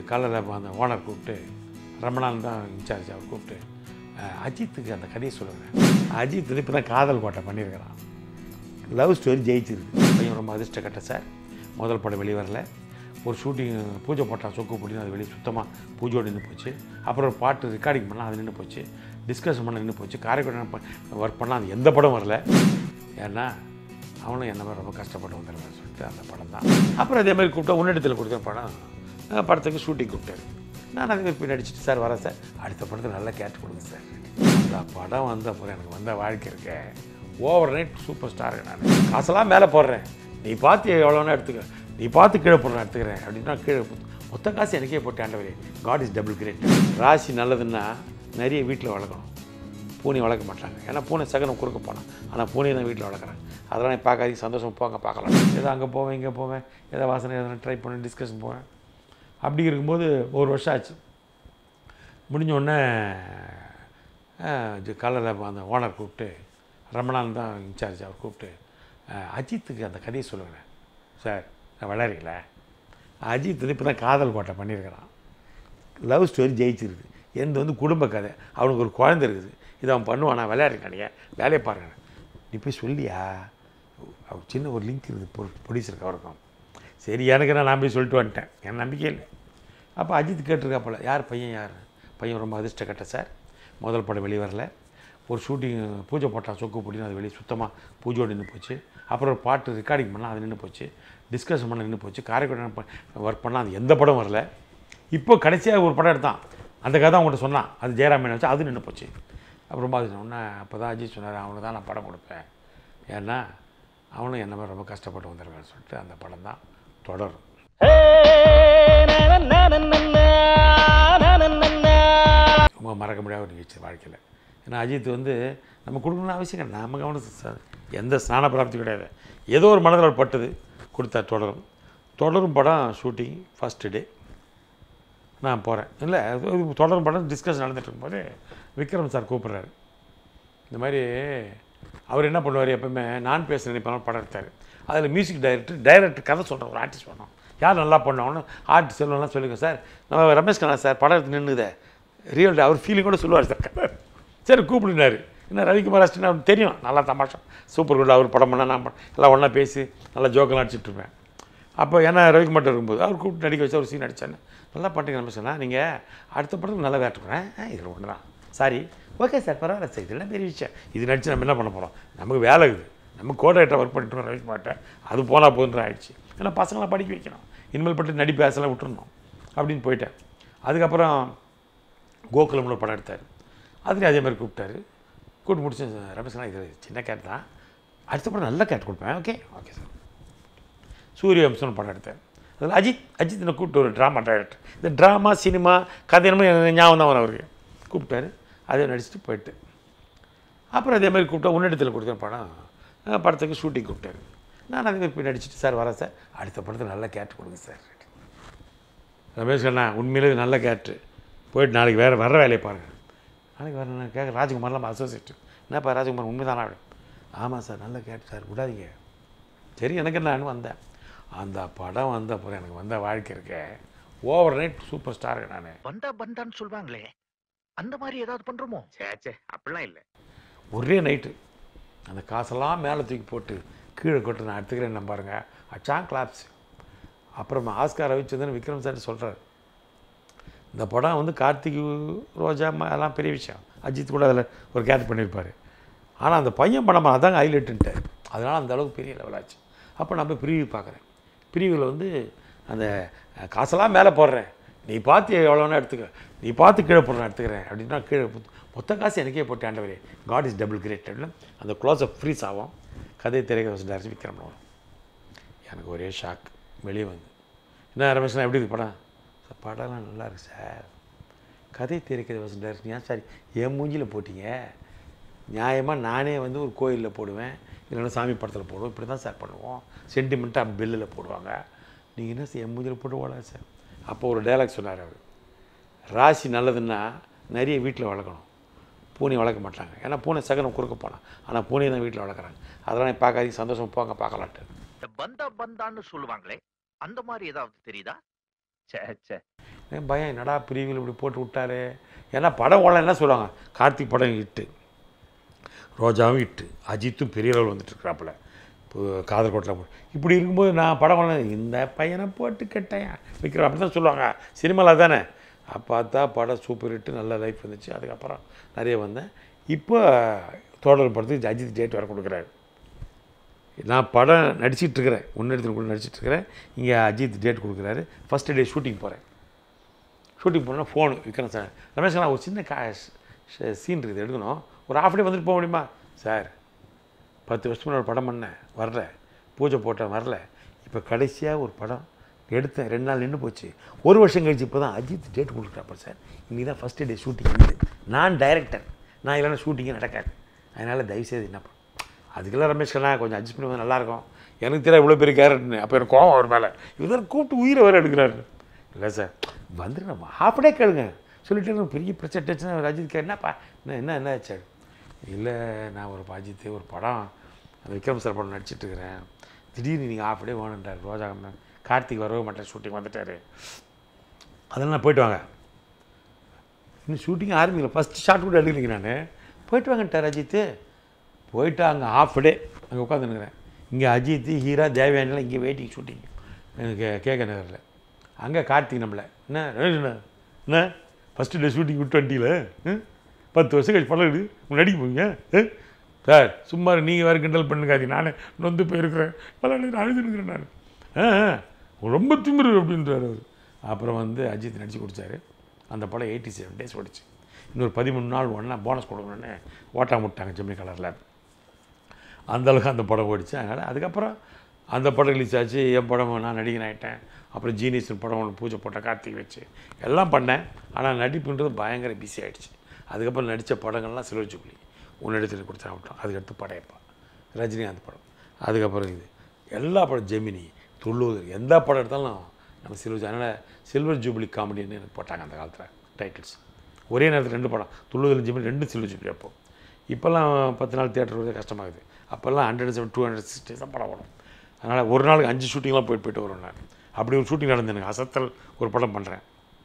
இது காலையில் அந்த ஓனர் கூப்பிட்டு ரமணான் தான் இன்சார்ஜ் அவர் கூப்பிட்டு அஹ், அஜித்துக்கு அந்த கதையை சொல்லுவேன் அஜித் வந்து இப்போ தான் காதல் கோட்டை பண்ணியிருக்கிறான் லவ் ஸ்டோரி ஜெயிச்சிருக்கு பையன் ரொம்ப அதிர்ஷ்டக்கட்ட சார் முதல் படம் வெளிவரல ஒரு ஷூட்டிங் பூஜை போட்டான் சொக்கு போட்டின்னு அது வெளியே சுத்தமாக பூஜையோடு நின்று போச்சு அப்புறம் ஒரு பாட்டு ரெக்கார்டிங் பண்ணால் அது நின்று போச்சு டிஸ்கஷன் பண்ண நின்று போச்சு காரைக்குடி ஒர்க் பண்ணால் அது எந்த படம் வரல ஏன்னா அவனும் என்ன மாதிரி ரொம்ப கஷ்டப்பட்டு வந்துடுவேன் சொல்லிட்டு அந்த படம் தான் அப்புறம் அதே மாதிரி கூப்பிட்டா உன்னிடத்தில் கொடுத்த படம் அஹ் படத்துக்கு ஷூட்டிங் கூப்பிட்டாரு நான் அதுக்கு போய் நடிச்சிட்டு சார் வரேன் சார் அடுத்த படத்துக்கு நல்லா கேட்டு கொடுங்க சார் அந்த படம் வந்த அப்புறம் எனக்கு வந்த வாழ்க்கை இருக்க ஓவர் நைட் சூப்பர் ஸ்டார் நான் காசெல்லாம் மேலே போடுறேன் நீ பார்த்து எவ்வளோனா எடுத்துக்க நீ பார்த்து கீழே போடுறேன் எடுத்துக்கிறேன் அப்படின்னா கீழே போ- மொத்த காசு எனக்கே போட்டு ஆண்டவரே காட் இஸ் டபுள் கிரேட் ராசி நல்லதுன்னா நிறைய வீட்டில் வளர்க்கணும் பூனை வளர்க்க மாட்டாங்க ஏன்னா பூனை சகனம் குறுக்க போனான் ஆனால் பூனையை தான் வீட்டில் வளர்க்குறாங்க அதெல்லாம் நான் பார்க்காதீங்க சந்தோஷம் போங்க பார்க்கலாம் ஏதோ அங்கே போவேன் இங்கே போவேன் ஏதோ வாசனை எதனா ட்ரை பண்ணி டிஸ்கஷன் போவேன் அப்படி இருக்கும்போது ஒரு வருஷம் ஆச்சு முடிஞ்ச உடனே காலையில் அந்த ஓனர் கூப்பிட்டு ரமணான் தான் இன்சார்ஜ் அவர் கூப்பிட்டு அஹ், அஜித்துக்கு அந்த கதையை சொல்லுவேன் சார் நான் விளையாடுறீங்களா அஜித் வந்து இப்போ தான் காதல் கோட்டை பண்ணியிருக்கிறான் லவ் ஸ்டோரி ஜெயிச்சிருக்கு எந்த வந்து குடும்ப கதை அவனுக்கு ஒரு குழந்தை இருக்குது இதை அவன் பண்ணுவான் நான் விளையாடுறேன் வேலையை பாருங்க நீ போய் சொல்லியா அவர் சின்ன ஒரு லிங்க் இருக்குது ப்ரொடியூசருக்கு அவருக்கும் சரி எனக்கு நான் நான் போய் சொல்லிட்டு வந்துட்டேன் என் நம்பிக்கை இல்லை அப்போ அஜித் கேட்டிருக்காப்புல யார் பையன் யார் பையன் ரொம்ப அதிர்ஷ்டக்கட்ட சார் முதல் படம் வெளியே வரல ஒரு ஷூட்டிங் பூஜை போட்டான் சொக்கு போட்டின்னு அது வெளியே சுத்தமாக பூஜையோடு நின்று போச்சு அப்புறம் ஒரு பாட்டு ரெக்கார்டிங் பண்ணால் அது நின்று போச்சு டிஸ்கஷன் பண்ண நின்று போச்சு காரைக்குடி ஒர்க் பண்ணால் அது எந்த படம் வரல இப்போ கடைசியாக ஒரு படம் எடுத்தான் அந்த கதை அவங்கள்ட்ட சொன்னான் அது ஜெயராமன் வச்சு அது நின்று போச்சு அப்புறமா அது ஒன்று அப்போ தான் அஜித் சொன்னார் அவனுக்கு தான் நான் படம் கொடுப்பேன் ஏன்னா அவனும் என்ன மாதிரி ரொம்ப கஷ்டப்பட்டு வந்திருக்கான்னு சொல்லிட்டு அந்த படம் தான் தொடரும் ரொம்ப மறக்க முடியாத ஒரு நிகழ்ச்சி வாழ்க்கையில் ஏன்னா அஜித் வந்து நம்ம கொடுக்கணும்னு அவசியம் கிடையாது நம்ம கவனம் ச- எந்த ஸ்நான பிராப்தி கிடையாது ஏதோ ஒரு மனதில் ஒரு பட்டது கொடுத்தா தொடரும் தொடரும் படம் ஷூட்டிங் ஃபஸ்ட்டு டே நான் போகிறேன் இல்லை அது ஒரு தொடரும் படம் டிஸ்கஷன் நடந்துட்டு இருக்கும்போது விக்ரம் சார் கூப்பிட்றாரு இந்த மாதிரி அவர் என்ன பண்ணுவார் எப்பவுமே நான் பேச நினைப்பான படம் எடுத்தார் அதில் மியூசிக் டைரக்டர் டைரக்டர் கதை சொல்கிற ஒரு ஆர்டிஸ்ட் பண்ணோம் யார் நல்லா பண்ணோன்னு ஆர்டிஸ்ட் செல்வம்லாம் சொல்லுங்க சார் நம்ம ரமேஷ் கண்ணா சார் படம் எடுத்து நின்றுதே ரியல் அவர் ஃபீலிங்கோட சொல்லுவார் சார் கதை சரி கூப்பிடுனாரு என்ன ரவிக்குமார் அஸ்டின் அவருக்கு தெரியும் நல்லா தமாஷா சூப்பர் குட் அவர் படம் பண்ண நான் படம் எல்லாம் ஒன்றா பேசி நல்லா ஜோக்கெல்லாம் அடிச்சிட்டு இருப்பேன் அப்போ ஏன்னா ரவிக்குமார் இருக்கும்போது அவர் கூப்பிட்டு நடிக்க வச்சு ஒரு சீன் நடிச்சாரு நல்லா பண்ணிட்டீங்க ரமேஷ் அண்ணா நீங்கள் அடுத்த படத்துக்கு நல்லா வேட்டுறேன் இதில் ஒன்று தான் சாரி ஓகே சார் பரவாயில்ல சார் இதெல்லாம் பெரிய விஷயம் இது நடிச்சு நம்ம என்ன பண்ண போகிறோம் நமக்கு வேலை இருக்குது நம்ம கோடையிட்ட ஒர்க் பண்ணிட்டு இருக்கோம் ரவிக்குமார்ட்ட அது போனால் போதுன்ற ஆயிடுச்சு ஏன்னா பசங்களை படிக்க வைக்கணும் இனிமேல் பட்டு நடி பேசலாம் விட்டுறணும் அப்படின்னு போயிட்டேன் அதுக்கப்புறம் கோகுலம்னு ஒரு படம் எடுத்தார் அதுலேயும் அதே மாதிரி கூப்பிட்டாரு கூப்பிட்டு முடிச்சு ரமேஷ் அண்ணா இது சின்ன கேட் தான் அடுத்த படம் நல்ல கேட் கொடுப்பேன் ஓகே ஓகே சார் சூரியவம்சம்னு படம் எடுத்தேன் அதில் அஜித் அஜித் என்னை கூப்பிட்டு ஒரு ட்ராமா டைரக்டர் இந்த ட்ராமா சினிமா கதை என்னமோ எனக்கு ஞாபகம் தான் வரும் அவருக்கு கூப்பிட்டாரு அதே நடிச்சுட்டு போயிட்டு அப்புறம் அதே மாதிரி கூப்பிட்டா உன்னிடத்தில் கொடுத்த படம் அஹ் படத்துக்கு ஷூட்டிங் கூப்பிட்டாரு நான் அதே மாதிரி போய் நடிச்சிட்டு சார் வரேன் சார் அடுத்த படத்துக்கு நல்லா கேட்டு கொடுங்க சார் ரமேஷ் அண்ணா உண்மையிலே இது நல்ல கேட்டு போயிட்டு நாளைக்கு வேறு வர்ற வேலையை பாருங்கள் நாளைக்கு வர கேட்க ராஜ்குமார்லாம் அசோசியேட் என்னப்பா ராஜ்குமார் உண்மைதானா ஆமாம் சார் நல்ல கேட்டு சார் விடாதீங்க சரி எனக்கு நான் வந்தேன் அந்த படம் வந்த அப்புறம் எனக்கு வந்த வாழ்க்கை இருக்க ஓவர் நைட் சூப்பர் ஸ்டார் நான் வந்தா பந்தான்னு சொல்லுவாங்களே அந்த மாதிரி ஏதாவது பண்றோமோ சேச்சே அப்படிலாம் இல்லை ஒரே நைட்டு அந்த காசெல்லாம் மேலே தூக்கி போட்டு கீழே கொட்டு நான் எடுத்துக்கிறேன் பாருங்க அச்சான் கிளாப்ஸ் அப்புறமா ஆஸ்கார் ரவிச்சந்திரன் விக்ரம் சார் சொல்கிறார் இந்த படம் வந்து கார்த்திக் ரோஜா ம- எல்லாம் பெரிய விஷயம் அஜித் கூட அதில் ஒரு கேரக்டர் பண்ணியிருப்பார் ஆனால் அந்த பையன் படம் அதாங்க ஹைலைட்டுன்ட்டார் அதனால் அந்த அளவுக்கு பெரிய லெவல் ஆச்சு அப்போ நான் போய் ப்ரிவியூ பார்க்குறேன் ப்ரிவியூவில் வந்து அந்த அஹ், காசெல்லாம் மேலே போடுறேன் நீ பார்த்து எவ்வளோனா எடுத்துக்க நீ பார்த்து கீழே போடுறேன் எடுத்துக்கிறேன் அப்படின்னா கீழே போ- மொத்த காசு எனக்கே போட்டு ஆண்டவரே காட் இஸ் டபுள் கிரேட் அப்படின்னு அந்த க்ளோஸ் அப் ஃப்ரீஸ் ஆகும் கதை திரைக்கதை டேரக்டர் விக்ரம் வரும் எனக்கு ஒரே ஷாக் வெளியே வந்து என்ன ரமேஷ்னா எப்படி இருக்கு படம் சார் படம்லாம் நல்லா இருக்கு சார் கதை திரைக்கதை வசதி டேரக்டர் ஏன் சார் என் மூஞ்சியில் போட்டீங்க நியாயமாக நானே வந்து ஒரு கோயிலில் போடுவேன் இல்லைன்னா சாமி படத்தில் போடுவோம் இப்படி தான் சார் பண்ணுவோம் சென்டிமெண்ட்டாக பில்லில் போடுவாங்க நீங்கள் என்ன சார் என் மூஞ்சியில் போட்டு ஓடாது சார் அப்போ ஒரு டைலாக் சொன்னார் அவர் ராசி நல்லதுன்னா நிறைய வீட்டில் வளர்க்கணும் பூனை வளர்க்க மாட்டாங்க ஏன்னா பூனை சகனம் குறுக்க போனான் ஆனால் பூனையை தான் வீட்டில் வளர்க்குறாங்க அதெல்லாம் பார்க்காதீங்க சந்தோஷம் போங்க பார்க்கலான்ட்டு இந்த பந்தா பந்தான்னு சொல்லுவாங்களே அந்த மாதிரி ஏதாவது தெரியுதா ச்சே ச்சே எனக்கு பயம் என்னடா பிரிவில் இப்படி போட்டு விட்டாரு ஏன்னா படம் ஓடலாம் என்ன சொல்லுவாங்க கார்த்திக் படம் இட்டு ரோஜாவும் இட்டு அஜித்தும் பெரிய அளவில் வந்துட்டு இருக்கிறாப்புல இப்போ காதல் கோட்டில் போட்டு இப்படி இருக்கும்போது நான் படம் கொள்ள இந்த பையனை போட்டு கெட்டேன் விற்கிறோம் அப்படி தான் சொல்லுவாங்க சினிமாவில் தானே பார்த்தா படம் சூப்பர் ஹிட்டு நல்ல லைஃப் வந்துச்சு அதுக்கப்புறம் நிறைய வந்தேன் இப்போ தொடர் படத்துக்கு அஜித் டேட் வர கொடுக்குறாரு நான் படம் நடிச்சிட்டு இருக்கிறேன் முன்னெடுத்து கூட நடிச்சிட்டு இருக்கிறேன் இங்கே அஜித் டேட் கொடுக்குறாரு ஃபஸ்ட்டு டே ஷூட்டிங் போகிறேன் ஷூட்டிங் போனால் ஃபோனு விற்கிறேன் சார் ரமேஷ் நான் ஒரு சின்ன கா சீன் இருக்குது எடுக்கணும் ஒரு ஆஃப் டே வந்துட்டு போக முடியுமா சார் பத்து வருஷத்துக்கு முன்னாடி ஒரு படம் பண்ணேன் வரல பூஜை போட்டேன் வரல இப்போ கடைசியாக ஒரு படம் எடுத்தேன் ரெண்டு நாள் நின்று போச்சு ஒரு வருஷம் கழிச்சு இப்போ தான் அஜித் டேட் கொடுக்குறாப்ப சார் இன்றைக்கி தான் ஃபஸ்ட்டு டே ஷூட்டிங் வந்து நான் டைரக்டர் நான் இல்லைன்னா ஷூட்டிங்கே நடக்காது அதனால் தயவுசெய்து என்ன பண்ண அதுக்கெல்லாம் ரமேஷ் கண்ணா கொஞ்சம் அட்ஜஸ்ட் பண்ணி வந்தால் நல்லாயிருக்கும் எனக்கு தெரியாது இவ்வளோ பெரிய கேரட்னு அப்போ எனக்கு கோவம் அவர் மேலே இவர் கூப்பிட்டு உயிரை வேறு எடுக்கிறாரு இல்லை சார் வந்துட்டு நம்ம ஹாஃப் டே கேளுங்க சொல்லிட்டு எனக்கு பெரிய பிரச்சனை டச்சுன்னு அஜித் கே என்னப்பா என்ன என்ன என்ன ஆச்சு இல்லை நான் ஒரு அஜித் ஒரு படம் அந்த விக்ரம் சார் படம் நடிச்சிட்டு இருக்கிறேன் திடீர்னு நீங்கள் ஹாஃப் டே வேணுன்றார் ரோஜா மேம் கார்த்திக் வரவே மாட்டேன் ஷூட்டிங் வந்துட்டார் அதெல்லாம் நான் போயிட்டு வாங்க இன்னும் ஷூட்டிங் ஆரம்பிக்கல ஃபஸ்ட் ஷாட் கூட எடுக்கலைங்க நான் போயிட்டு வாங்கட்டார் அஜித்து போயிட்டு அங்கே ஹாஃப் டே அங்கே உட்காந்துருக்கிறேன் இங்கே அஜித் ஹீரா தேவயானிலாம் இங்கே வெயிட்டிங் ஷூட்டிங் எனக்கு கேட்க நகரில் அங்கே கார்த்திக் நம்மளை என்ன என்ன என்ன ஃபஸ்ட்டு டே ஷூட்டிங் விட்டு வண்டியில் பத்து வருஷம் கழிச்சு படம் எடுத்து உங்க நடிக்க போவீங்க ஆ? சார் சும்மா நீங்கள் வேறு கிண்டல் பண்ணுக்காதி நானே நொந்து போயிருக்கிறேன் பல அழுதுருக்கிறேன் நான் ஆ ஆ, ரொம்ப திமிரு அப்படின்றாரு அவர் அப்புறம் வந்து அஜித் நடித்து கொடுத்தாரு அந்த படம் எயிட்டி செவன் டேஸ் ஓடிச்சு இன்னொரு பதிமூணு நாள் ஒன்றா போனஸ் கொடுக்கணுன்னு ஓட்டா முட்டாங்க ஜெமினி கலரில் அந்த அளவுக்கு அந்த படம் ஓடிச்சு அதனால் அதுக்கப்புறம் அந்த படம் ரிலீஸ் ஆச்சு என் படம் நான் நடிகன் ஆகிட்டேன் அப்புறம் ஜீனியஸ் படம் ஒன்று பூஜை போட்டேன் கார்த்திக் வச்சு எல்லாம் பண்ணேன் ஆனால் நடிப்புன்றது பயங்கர பிஸி ஆகிடுச்சு அதுக்கப்புறம் நடித்த படங்கள்லாம் சில்வர் ஜூப்ளி ஒன்று எடுத்துகிட்டு கொடுத்தா விட்டோம் அதுக்கடுத்து படையப்பா ரஜினிகாந்த் படம் அதுக்கப்புறம் இது எல்லா படம் ஜெமினி துள்ளூர் எந்த படம் எடுத்தாலும் நம்ம சில்வர் அதனால் சில்வர் ஜூப்ளி காமெடின்னு எனக்கு போட்டாங்க அந்த காலத்தில் டைட்டில்ஸ் ஒரே நேரத்தில் ரெண்டு படம் துள்ளுதல் ஜெமினி ரெண்டும் சில்வர் ஜூப்ளி அப்போ இப்போல்லாம் பத்து நாள் தியேட்டர் வருது கஷ்டமாகுது அப்போல்லாம் hundred seven two hundred sixty தான் படம் வரும் அதனால் ஒரு நாளுக்கு அஞ்சு ஷூட்டிங்லாம் போயிட்டு போயிட்டு வருவேன் நான் அப்படி ஒரு ஷூட்டிங் நடந்து எனக்கு அசத்தல் ஒரு படம் பண்ணுறேன்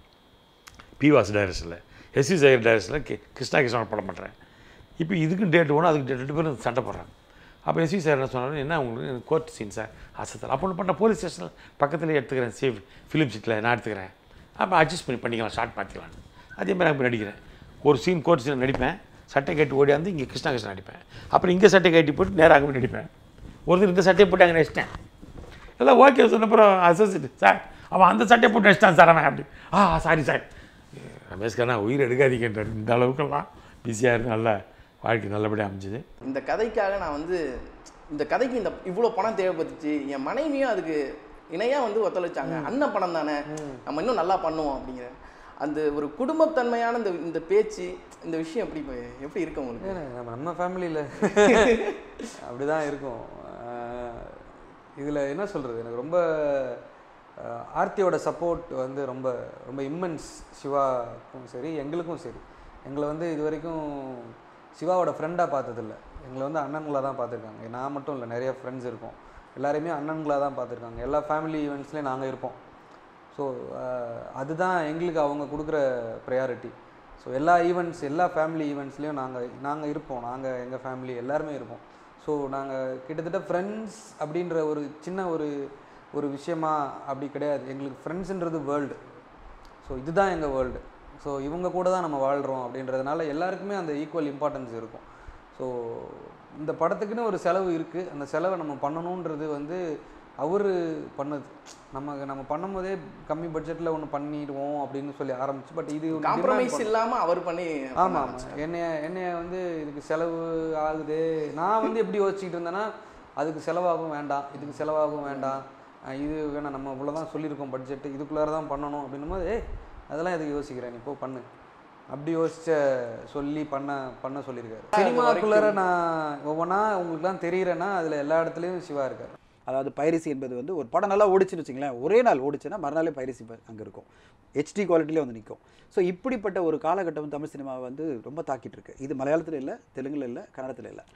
பிவாஸ் டைரக்ஷனில் எஸ்வி சேகர் டைரக்ஷனில் கே கிருஷ்ணா கிருஷ்ணா படம் பண்ணுறேன் இப்போ இதுக்கும் டேட் வேணும் அதுக்கு date ரெண்டு பேரும் சண்டை போடுறாங்க அப்போ எஸ்வி சார் என்ன சொன்னாரு என்ன உங்களுக்கு கோர்ட் சீன் சார் அசத்தல் அப்போ ஒன்று பண்ண போலீஸ் ஸ்டேஷனில் பக்கத்துலேயே எடுத்துக்கிறேன் சேஃப் ஃபிலிம் சீட்டில் நான் எடுத்துக்கிறேன் அப்போ அட்ஜஸ்ட் பண்ணி பண்ணிக்கலாம் ஷார்ட் மாற்றிக்கலான்னு அதே மாதிரி நான் இப்ப நடிக்கிறேன் ஒரு சீன் கோர்ட் சீன் நடிப்பேன் சட்டை கட்டி ஓடியாந்து இங்கே கிருஷ்ணா கிருஷ்ணா நடிப்பேன் அப்புறம் இங்கே சட்டை கட்டி போட்டு நேராக அங்கே போய் நடிப்பேன் ஒருத்தர் இந்த சட்டையை போட்டு அங்கே நடிச்சிட்டேன் எல்லாம் ஓகே சொன்னப்புறம் அசோசியேட் சார் அவன் அந்த சட்டையை போட்டு நடிச்சிட்டான் சார் அவன் அப்படி ஆ சாரி சார் ரமேஷ் கண்ணா உயிர் எடுக்காதீங்கன்றார் இந்த அளவுக்கெல்லாம் பிஸியாக இருந்து நல்லா வாழ்க்கை நல்லபடியாக அமைஞ்சுது இந்த கதைக்காக நான் வந்து இந்த கதைக்கு இந்த இவ்வளோ பணம் தேவைப்பட்டுச்சு என் மனைவியும் அதுக்கு இணையாக வந்து ஒத்துழைச்சாங்க அண்ணன் பணம் தானே நம்ம இன்னும் நல்லா பண்ணுவோம் அப்படிங்கிற அந்த ஒரு குடும்பத்தன்மையான இந்த இந்த பேச்சு இந்த விஷயம் எப்படி போய்- எப்படி இருக்கு உங்களுக்கு ஏன்னா, நம்ம நம்ம ஃபேமிலியில் அப்படி தான் இருக்கும் இதில் என்ன சொல்கிறது எனக்கு ரொம்ப ஆஹ், ஆர்த்தியோட சப்போர்ட் வந்து ரொம்ப ரொம்ப இம்மன்ஸ் சிவாக்கும் சரி எங்களுக்கும் சரி எங்களை வந்து இது வரைக்கும் சிவாவோட ஃப்ரெண்டாக பார்த்ததில்ல எங்களை வந்து அண்ணன்களாக தான் பார்த்துருக்காங்க நான் மட்டும் இல்லை நிறைய ஃப்ரெண்ட்ஸ் இருக்கோம் எல்லாரையுமே அண்ணன்களாக தான் பார்த்துருக்காங்க எல்லா ஃபேமிலி ஈவெண்ட்ஸ்லேயும் நாங்கள் இருப்போம் ஸோ அதுதான் எங்களுக்கு அவங்க கொடுக்குற ப்ரையாரிட்டி ஸோ எல்லா ஈவெண்ட்ஸ் எல்லா ஃபேமிலி ஈவெண்ட்ஸ்லேயும் நாங்கள் நாங்கள் இருப்போம் நாங்கள் எங்கள் ஃபேமிலி எல்லாருமே இருப்போம் ஸோ நாங்கள் கிட்டத்தட்ட ஃப்ரெண்ட்ஸ் அப்படின்ற ஒரு சின்ன ஒரு ஒரு விஷயமா அப்படி கிடையாது எங்களுக்கு ஃப்ரெண்ட்ஸுன்றது வேர்ல்டு ஸோ இதுதான் எங்கள் வேர்ல்டு ஸோ இவங்க கூட தான் நம்ம வாழ்கிறோம் அப்படின்றதுனால எல்லாருக்குமே அந்த ஈக்குவல் இம்பார்ட்டன்ஸ் இருக்கும் ஸோ இந்த படத்துக்குன்னு ஒரு செலவு இருக்குது அந்த செலவை நம்ம பண்ணணுன்றது வந்து அவர் பண்ணது நம்ம நம்ம பண்ணும்போதே கம்மி பட்ஜெட்டில் ஒன்று பண்ணிடுவோம் அப்படின்னு சொல்லி ஆரம்பிச்சு பட் இது ஒண்ணு demand காம்ப்ரமைஸ் பண்ண- இல்லாம அவர் பண்ணி ஆமாம் ஆமாம் என்னைய என்னைய வந்து இதுக்கு செலவு ஆகுது நான் வந்து எப்படி யோசிச்சுக்கிட்டு இருந்தேன்னா அதுக்கு செலவாகும் வேண்டாம் இதுக்கு செலவாகும் வேண்டாம் அஹ் இது வேணாம் நம்ம இவ்வளோதான் சொல்லியிருக்கோம் பட்ஜெட் இதுக்குள்ளார தான் பண்ணணும் அப்படின்னும் போது ஏய் அதெல்லாம் எதுக்கு யோசிக்கிறேன் நீ போ பண்ணு அப்படி யோசிச்ச சொல்லி பண்ண பண்ண சொல்லியிருக்காரு சினிமாக்குள்ளார நான் ஒவ்வொன்றா உங்களுக்குலாம் தெரியுறேன்னா அதில் எல்லா இடத்துலையும் சிவா இருக்கார் அதாவது பைரசி என்பது வந்து ஒரு படம் நல்லா ஓடிச்சுன்னு வச்சுங்களேன் ஒரே நாள் ஓடிச்சுன்னா மறுநாளே பைரசி அங்கே இருக்கும் ஹெச்டி குவாலிட்டிலே வந்து நிற்கும் ஸோ இப்படிப்பட்ட ஒரு காலகட்டம் தமிழ் சினிமாவை வந்து ரொம்ப தாக்கிட்டு இருக்கு இது மலையாளத்தில் இல்லை தெலுங்குல இல்லை கன்னடத்தில் இல்லை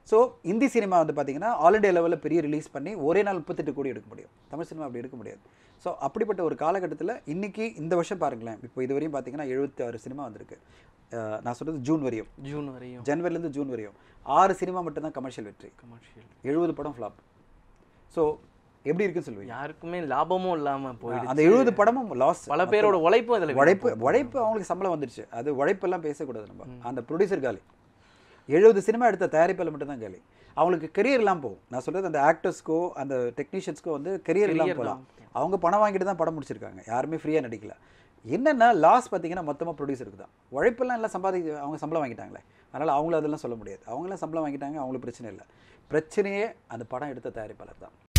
ஸோ இந்தி சினிமா வந்து பார்த்தீங்கன்னா ஆல் இண்டியா லெவலில் பெரிய ரிலீஸ் பண்ணி ஒரே நாள் முப்பத்தெட்டு கோடி எடுக்க முடியும் தமிழ் சினிமா அப்படி எடுக்க முடியாது ஸோ அப்படிப்பட்ட ஒரு காலகட்டத்தில் இன்னைக்கு இந்த வருஷம் பாருங்களேன் இப்போ இதுவரையும் பார்த்தீங்கன்னா எழுபத்தி ஆறு சினிமா வந்திருக்கு அஹ் நான் சொல்கிறது ஜூன் வரையும் ஜூன் வரையும் ஜனவரிலேருந்து ஜூன் வரையும் ஆறு சினிமா மட்டும்தான் கமர்ஷியல் வெற்றி கமர்ஷியல் எழுபது படம் ஃப்ளாப் ஸோ எப்படி இருக்குன்னு சொல்லுவீங்க யாருக்குமே லாபமும் இல்லாம போயிடுச்சு அந்த எழுபது படமும் லாஸ் பல பேரோட உழைப்பும் இதுல உழைப்பு உழைப்பு அவங்களுக்கு சம்பளம் வந்துருச்சு அது உழைப்பெல்லாம் பேசக்கூடாது நம்ம அந்த ப்ரொடியூசர் காலி எழுபது சினிமா எடுத்த தயாரிப்பில் மட்டும்தான் காலி அவங்களுக்கு கெரியர் இல்லாமல் போகும் நான் சொல்றது அந்த ஆக்டர்ஸ்க்கோ அந்த டெக்னீஷியன்ஸ்க்கோ வந்து கெரியர் இல்லாமல் போகலாம் அவங்க பணம் வாங்கிட்டு தான் படம் முடிச்சிருக்காங்க யாருமே ஃப்ரீயாக நடிக்கல என்னென்னா லாஸ் பார்த்தீங்கன்னா மொத்தமாக ப்ரொடியூசருக்கு தான் உழைப்பெல்லாம் எல்லாம் சம்பாதி அவங்க சம்பளம் வாங்கிட்டாங்களே அதனால் அவங்கள அதெல்லாம் சொல்ல முடியாது அவங்களாம் சம்பளம் வாங்கிட்டாங்க அவங்களுக்கு பிரச்சனை இல்லை பிரச்சனையே அந்த படம் எடுத்த தயாரிப்பாளர் தான்